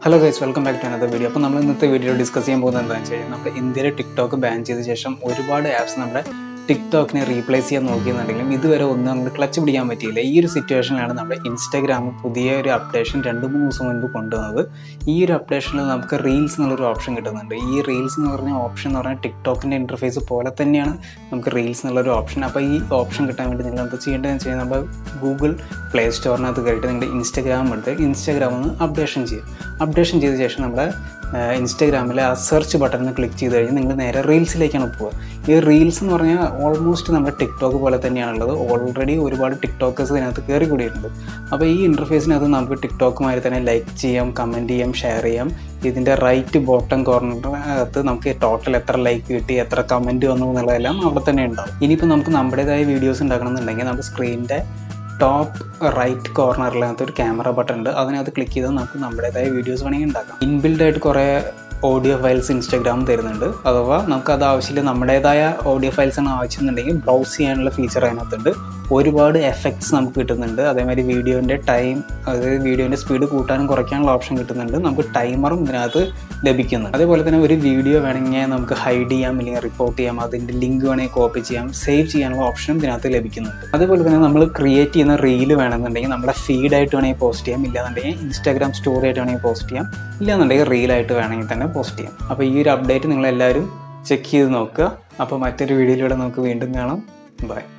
hello guys welcome back to another video അപ്പോൾ നമ്മൾ ഇന്നത്തെ വീഡിയോ ഡിസ്കസ് ചെയ്യാൻ പോകുന്നത് എന്താണെന്ന് വെച്ചാൽ നമ്മുടെ ഇന്ത്യയിൽ ടിക്ടോക്ക് ബാൻ ചെയ്ത ശേഷം ഒരുപാട് ആപ്സ് നമ്മുടെ ടിക്ടോക്കിനെ റീപ്ലേസ് ചെയ്യാൻ നോക്കിയെന്നുണ്ടെങ്കിലും ഇതുവരെ ഒന്നും അങ്ങോട്ട് ക്ലച്ച് പിടിക്കാൻ പറ്റിയില്ല ഈ ഒരു സിറ്റുവേഷനിലാണ് നമ്മുടെ ഇൻസ്റ്റാഗ്രാം പുതിയ ഒരു അപ്ഡേഷൻ രണ്ട് മൂന്ന് ദിവസം മുൻപ് കൊണ്ടുവന്നത് ഈ ഒരു അപ്ഡേഷനിൽ നമുക്ക് റീൽസ് എന്നുള്ളൊരു ഓപ്ഷൻ കിട്ടുന്നുണ്ട് ഈ റീൽസ് എന്ന് പറഞ്ഞ ഓപ്ഷൻ എന്ന് പറഞ്ഞാൽ ടിക്ടോക്കിൻ്റെ ഇൻ്റർഫേസ് പോലെ തന്നെയാണ് നമുക്ക് റീൽസ് എന്നുള്ളൊരു ഓപ്ഷൻ അപ്പോൾ ഈ ഓപ്ഷൻ കിട്ടാൻ വേണ്ടി നിങ്ങൾ എന്താ ചെയ്യേണ്ടതെന്ന് വെച്ച് കഴിഞ്ഞാൽ നമ്മുടെ ഗൂഗിൾ പ്ലേ സ്റ്റോറിനകത്ത് കയറിയിട്ട് നിങ്ങളുടെ ഇൻസ്റ്റാഗ്രാം എടുത്ത് ഇൻസ്റ്റാഗ്രാം ഒന്ന് അപ്ഡേഷൻ ചെയ്യും അപ്ഡേഷൻ ചെയ്ത ശേഷം നമ്മുടെ ഇൻസ്റ്റാഗ്രാമിലെ ആ സെർച്ച് ബട്ടണിൽ ക്ലിക്ക് ചെയ്ത് കഴിഞ്ഞാൽ നിങ്ങൾ നേരെ റീൽസിലേക്കാണ് പോവുക ഈ റീൽസ് എന്ന് പറഞ്ഞാൽ ഓൾമോസ്റ്റ് നമ്മുടെ ടിക്ടോക്ക് പോലെ തന്നെയാണുള്ളത് ഓൾറെഡി ഒരുപാട് ടിക്ടോക്കേഴ്സ് ഇതിനകത്ത് കയറി കൂടിയിട്ടുണ്ട് അപ്പോൾ ഈ ഇൻ്റർഫേസിനകത്ത് നമുക്ക് ടിക്ടോക്കുമായി തന്നെ ലൈക്ക് ചെയ്യാം കമൻറ്റ് ചെയ്യാം ഷെയർ ചെയ്യാം ഇതിൻ്റെ റൈറ്റ് ബോട്ടം കോർണറിനകത്ത് നമുക്ക് ടോട്ടൽ എത്ര ലൈക്ക് കിട്ടി എത്ര കമൻറ്റ് വന്നു എന്നുള്ളതെല്ലാം അവിടെ തന്നെ ഉണ്ടാവും ഇനിയിപ്പോൾ നമുക്ക് നമ്മുടേതായ വീഡിയോസ് ഉണ്ടാക്കണമെന്നുണ്ടെങ്കിൽ നമ്മുടെ സ്ക്രീനിൻ്റെ ടോപ്പ് റൈറ്റ് കോർണറിനകത്ത് ഒരു ക്യാമറ ബട്ടൺ ഉണ്ട് അതിനകത്ത് ക്ലിക്ക് ചെയ്താൽ നമുക്ക് നമ്മുടേതായ വീഡിയോസ് വേണമെങ്കിൽ ഉണ്ടാക്കാം ഇൻബിൽഡ് ആയിട്ട് കുറേ ഓഡിയോ ഫയൽസ് ഇൻസ്റ്റാഗ്രാം തരുന്നുണ്ട് അഥവാ നമുക്ക് അത് ആവശ്യമില്ല നമ്മുടേതായ ഓഡിയോ ഫയൽസ് ആണ് ആവശ്യമെന്നുണ്ടെങ്കിൽ ബ്രൗസ് ചെയ്യാനുള്ള ഫീച്ചർ അതിനകത്തുണ്ട് ഒരുപാട് എഫക്ട്സ് നമുക്ക് കിട്ടുന്നുണ്ട് അതേമാതിരി വീഡിയോൻ്റെ ടൈം അതായത് വീഡിയോൻ്റെ സ്പീഡ് കൂട്ടാനും കുറയ്ക്കാനുള്ള ഓപ്ഷൻ കിട്ടുന്നുണ്ട് നമുക്ക് ടൈമറും ഇതിനകത്ത് ലഭിക്കുന്നുണ്ട് അതേപോലെ തന്നെ ഒരു വീഡിയോ വേണമെങ്കിൽ നമുക്ക് ഹൈഡ് ചെയ്യാം അല്ലെങ്കിൽ റിപ്പോർട്ട് ചെയ്യാം അതിൻ്റെ ലിങ്ക് വേണമെങ്കിൽ കോപ്പി ചെയ്യാം സേവ് ചെയ്യാനുള്ള ഓപ്ഷനും ഇതിനകത്ത് ലഭിക്കുന്നുണ്ട് അതേപോലെ തന്നെ നമ്മൾ ക്രിയേറ്റ് ചെയ്യുന്ന റീല് വേണമെന്നുണ്ടെങ്കിൽ നമ്മുടെ ഫീഡായിട്ട് വേണമെങ്കിൽ പോസ്റ്റ് ചെയ്യാം ഇല്ലാന്നുണ്ടെങ്കിൽ ഇൻസ്റ്റാഗ്രാം സ്റ്റോറി ആയിട്ട് വേണമെങ്കിൽ പോസ്റ്റ് ചെയ്യാം ഇല്ലാന്നുണ്ടെങ്കിൽ റീലായിട്ട് വേണമെങ്കിൽ തന്നെ പോസ്റ്റ് ചെയ്യാം അപ്പോൾ ഈ ഒരു അപ്ഡേറ്റ് നിങ്ങളെല്ലാവരും ചെക്ക് ചെയ്ത് നോക്കുക അപ്പോൾ മറ്റൊരു വീഡിയോയിലൂടെ നമുക്ക് വീണ്ടും കാണാം ബൈ